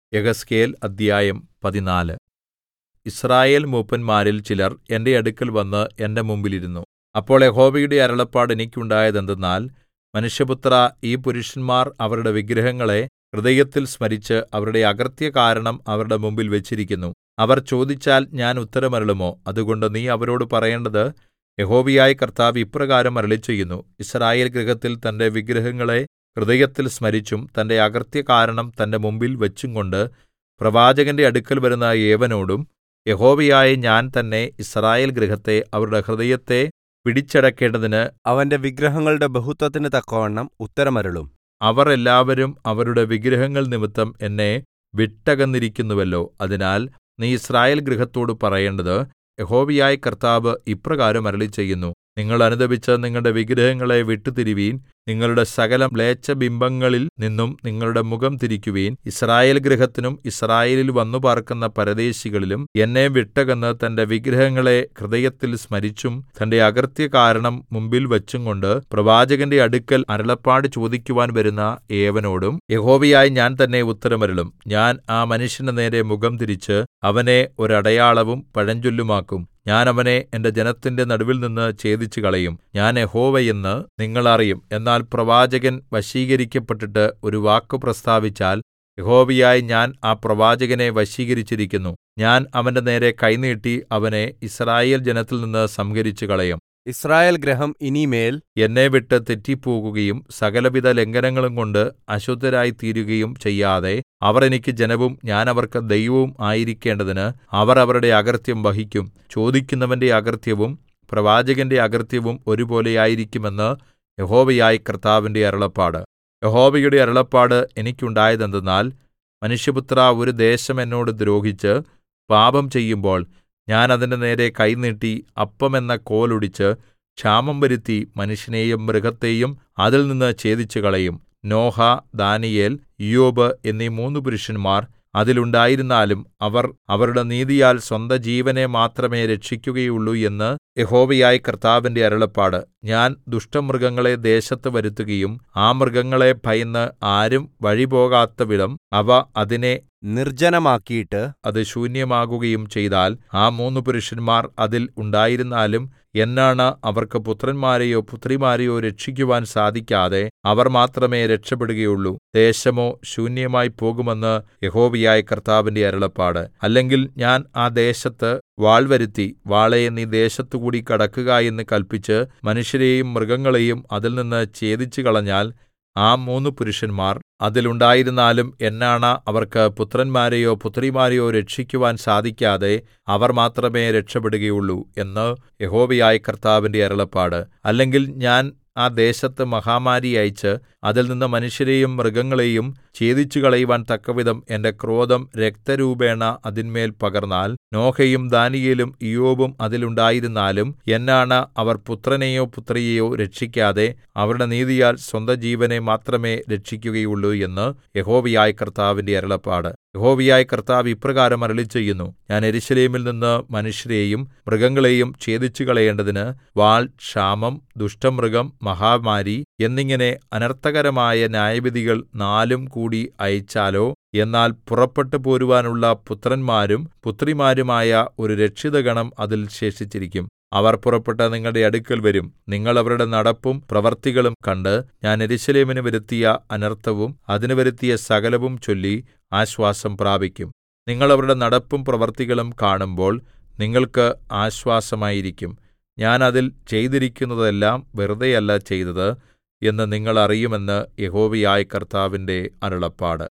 യെഹെസ്കേൽ അദ്ധ്യായം പതിനാല് യിസ്രായേൽ മൂപ്പന്മാരിൽ ചിലർ എന്റെ അടുക്കൽ വന്ന് എന്റെ മുമ്പിൽ ഇരുന്നു അപ്പോൾ യഹോവയുടെ അരുളപ്പാട് എനിക്കുണ്ടായതെന്തെന്നാൽ മനുഷ്യപുത്രാ ഈ പുരുഷന്മാർ അവരുടെ വിഗ്രഹങ്ങളെ ഹൃദയത്തിൽ സ്മരിച്ച് അവരുടെ അകൃത്യകാരണം അവരുടെ മുമ്പിൽ വെച്ചിരിക്കുന്നു അവർ ചോദിച്ചാൽ ഞാൻ ഉത്തരമരുളുമോ അതുകൊണ്ട് നീ അവരോട് പറയേണ്ടത് യഹോവയായ കർത്താവ് ഇപ്രകാരം അരുളിച്ചെയ്യുന്നു യിസ്രായേൽ ഗൃഹത്തിൽ തന്റെ വിഗ്രഹങ്ങളെ ഹൃദയത്തിൽ സ്മരിച്ചും തന്റെ അകൃത്യകാരണം തന്റെ മുമ്പിൽ വെച്ചുംകൊണ്ട് പ്രവാചകന്റെ അടുക്കൽ വരുന്ന ഏവനോടും യഹോവയായ ഞാൻ തന്നെ യിസ്രായേൽ ഗൃഹത്തെ അവരുടെ ഹൃദയത്തെ പിടിച്ചടക്കേണ്ടതിന് അവന്റെ വിഗ്രഹങ്ങളുടെ ബഹുത്വത്തിന് തക്കവണ്ണം ഉത്തരമരുളും അവർ എല്ലാവരും അവരുടെ വിഗ്രഹങ്ങൾ നിമിത്തം എന്നെ വിട്ടകന്നിരിക്കുന്നുവല്ലോ അതിനാൽ നീ യിസ്രായേൽ ഗൃഹത്തോട് പറയേണ്ടത് യഹോവയായ കർത്താവ് ഇപ്രകാരം അരുളിച്ചെയ്യുന്നു നിങ്ങൾ അനുതപിച്ച് നിങ്ങളുടെ വിഗ്രഹങ്ങളെ വിട്ടുതിരുവീൻ നിങ്ങളുടെ സകല മ്ലേച്ഛബിംബങ്ങളിൽ നിന്നും നിങ്ങളുടെ മുഖം തിരിക്കുവിൻ യിസ്രായേൽ ഗൃഹത്തിനും യിസ്രായേലിൽ വന്നുപാർക്കുന്ന പരദേശികളിലും എന്നെ വിട്ടകന്ന് തന്റെ വിഗ്രഹങ്ങളെ ഹൃദയത്തിൽ സ്മരിച്ചും തന്റെ അകൃത്യകാരണം മുമ്പിൽ വച്ചുംകൊണ്ട് പ്രവാചകന്റെ അടുക്കൽ അരുളപ്പാട് ചോദിക്കുവാൻ വരുന്ന ഏവനോടും യഹോവയായ ഞാൻ തന്നെ ഉത്തരമരുളും ഞാൻ ആ മനുഷ്യന്റെ നേരെ മുഖം തിരിച്ച് അവനെ ഒരടയാളവും പഴഞ്ചൊല്ലുമാക്കും ഞാൻ അവനെ എന്റെ ജനത്തിന്റെ നടുവിൽനിന്ന് ഛേദിച്ചുകളയും ഞാൻ യഹോവ എന്ന് നിങ്ങൾ അറിയും എന്നാൽ പ്രവാചകൻ വശീകരിക്കപ്പെട്ടിട്ട് ഒരു വാക്ക് പ്രസ്താവിച്ചാൽ യഹോവയായ ഞാൻ ആ പ്രവാചകനെ വശീകരിച്ചിരിക്കുന്നു ഞാൻ അവന്റെ നേരെ കൈ നീട്ടി അവനെ യിസ്രായേൽ ജനത്തിൽനിന്ന് സംഹരിച്ചുകളയും യിസ്രായേൽ ഗൃഹം ഇനിമേൽ എന്നെ വിട്ട് തെറ്റിപ്പോകുകയും സകലവിധ ലംഘനങ്ങളും കൊണ്ട് അശുദ്ധരായിത്തീരുകയും ചെയ്യാതെ അവർ എനിക്ക് ജനവും ഞാൻ അവർക്ക് ദൈവവും ആയിരിക്കേണ്ടതിന് അവർ അവരുടെ അകൃത്യം വഹിക്കും ചോദിക്കുന്നവന്റെ അകൃത്യവും പ്രവാചകന്റെ അകൃത്യവും ഒരുപോലെയായിരിക്കുമെന്ന് യഹോവയായ കർത്താവിന്റെ അരുളപ്പാട് യഹോവയുടെ അരുളപ്പാട് എനിക്കുണ്ടായതെന്തെന്നാൽ മനുഷ്യപുത്രാ ഒരു ദേശം എന്നോട് ദ്രോഹിച്ച് പാപം ചെയ്യുമ്പോൾ ഞാൻ അതിന്റെ നേരെ കൈ നീട്ടി അപ്പം എന്ന കോൽ ഒടിച്ച് ക്ഷാമം വരുത്തി മനുഷ്യനെയും മൃഗത്തെയും അതിൽനിന്ന് ഛേദിച്ചുകളയും നോഹ ദാനീയേൽ ഇയ്യോബ് എന്നീ മൂന്ന് പുരുഷന്മാർ അതിലുണ്ടായിരുന്നാലും അവർ അവരുടെ നീതിയാൽ സ്വന്ത ജീവനെ മാത്രമേ രക്ഷിക്കുകയുള്ളൂ എന്ന് യഹോവയായ കർത്താവിന്റെ അരുളപ്പാട് ഞാൻ ദുഷ്ടമൃഗങ്ങളെ ദേശത്ത് വരുത്തുകയും ആ മൃഗങ്ങളെ ഭയന്ന് ആരും വഴിപോകാത്തവിധം അവ അതിനെ നിർജ്ജനമാക്കിയിട്ട് അത് ശൂന്യമാകുകയും ചെയ്താൽ ആ മൂന്ന് പുരുഷന്മാർ അതിൽ ഉണ്ടായിരുന്നാലും എന്നാണ അവർക്ക് പുത്രന്മാരെയോ പുത്രിമാരെയോ രക്ഷിക്കുവാൻ സാധിക്കാതെ അവർ മാത്രമേ രക്ഷപ്പെടുകയുള്ളൂ ദേശമോ ശൂന്യമായി പോകുമെന്ന് യഹോവയായ കർത്താവിന്റെ അരുളപ്പാട് അല്ലെങ്കിൽ ഞാൻ ആ ദേശത്ത് വാൾ വരുത്തി വാളെ നീ ദേശത്തുകൂടി കടക്കുക എന്ന് കല്പിച്ച് മനുഷ്യരെയും മൃഗങ്ങളെയും അതിൽനിന്ന് ഛേദിച്ചു കളഞ്ഞാൽ ആ മൂന്ന് പുരുഷന്മാർ അതിലുണ്ടായിരുന്നാലും എന്നാണ അവർക്ക് പുത്രന്മാരെയോ പുത്രിമാരെയോ രക്ഷിക്കുവാൻ സാധിക്കാതെ അവർ മാത്രമേ രക്ഷപ്പെടുകയുള്ളൂ എന്ന് യഹോവയായ കർത്താവിന്റെ അരുളപ്പാട് അല്ലെങ്കിൽ ഞാൻ ആ ദേശത്ത് മഹാമാരി അയച്ച് അതിൽ നിന്ന് മനുഷ്യരെയും മൃഗങ്ങളെയും ഛേദിച്ചുകളയുവാൻ തക്കവിധം എന്റെ ക്രോധം രക്തരൂപേണ അതിന്മേൽ പകർന്നാൽ നോഹയും ദാനിയേലും ഇയ്യോബും അതിലുണ്ടായിരുന്നാലും എന്നാണ അവർ പുത്രനെയോ പുത്രിയെയോ രക്ഷിക്കാതെ അവരുടെ നീതിയാൽ സ്വന്ത ജീവനെ മാത്രമേ രക്ഷിക്കുകയുള്ളൂ എന്ന് യഹോവയായ കർത്താവിന്റെ അരുളപ്പാട് യഹോവയായ കർത്താവ് ഇപ്രകാരം അരുളിച്ചെയ്യുന്നു ഞാൻ യെരൂശലേമിൽ നിന്ന് മനുഷ്യരെയും മൃഗങ്ങളെയും ഛേദിച്ചുകളയേണ്ടതിന് വാൾ ക്ഷാമം ദുഷ്ടമൃഗം മഹാമാരി എന്നിങ്ങനെ അനർത്ഥകരമായ ന്യായവിധികൾ നാലും കൂടി അയച്ചാലോ എന്നാൽ പുറപ്പെട്ടു പോരുവാനുള്ള പുത്രന്മാരും പുത്രിമാരുമായ ഒരു രക്ഷിതഗണം അതിൽ ശേഷിച്ചിരിക്കും അവർ പുറപ്പെട്ട് നിങ്ങളുടെ അടുക്കൽ വരും നിങ്ങൾ അവരുടെ നടപ്പും പ്രവൃത്തികളും കണ്ട് ഞാൻ യെരൂശലേമിന് വരുത്തിയ അനർത്ഥവും അതിന് വരുത്തിയ സകലവും ചൊല്ലി ആശ്വാസം പ്രാപിക്കും നിങ്ങൾ അവരുടെ നടപ്പും പ്രവൃത്തികളും കാണുമ്പോൾ നിങ്ങൾക്ക് ആശ്വാസമായിരിക്കും ഞാൻ അതിൽ ചെയ്തിരിക്കുന്നതെല്ലാം വെറുതെയല്ല ചെയ്തത് എന്ന് നിങ്ങൾ അറിയുമെന്ന് യഹോവയായ കർത്താവിന്റെ അരുളപ്പാട്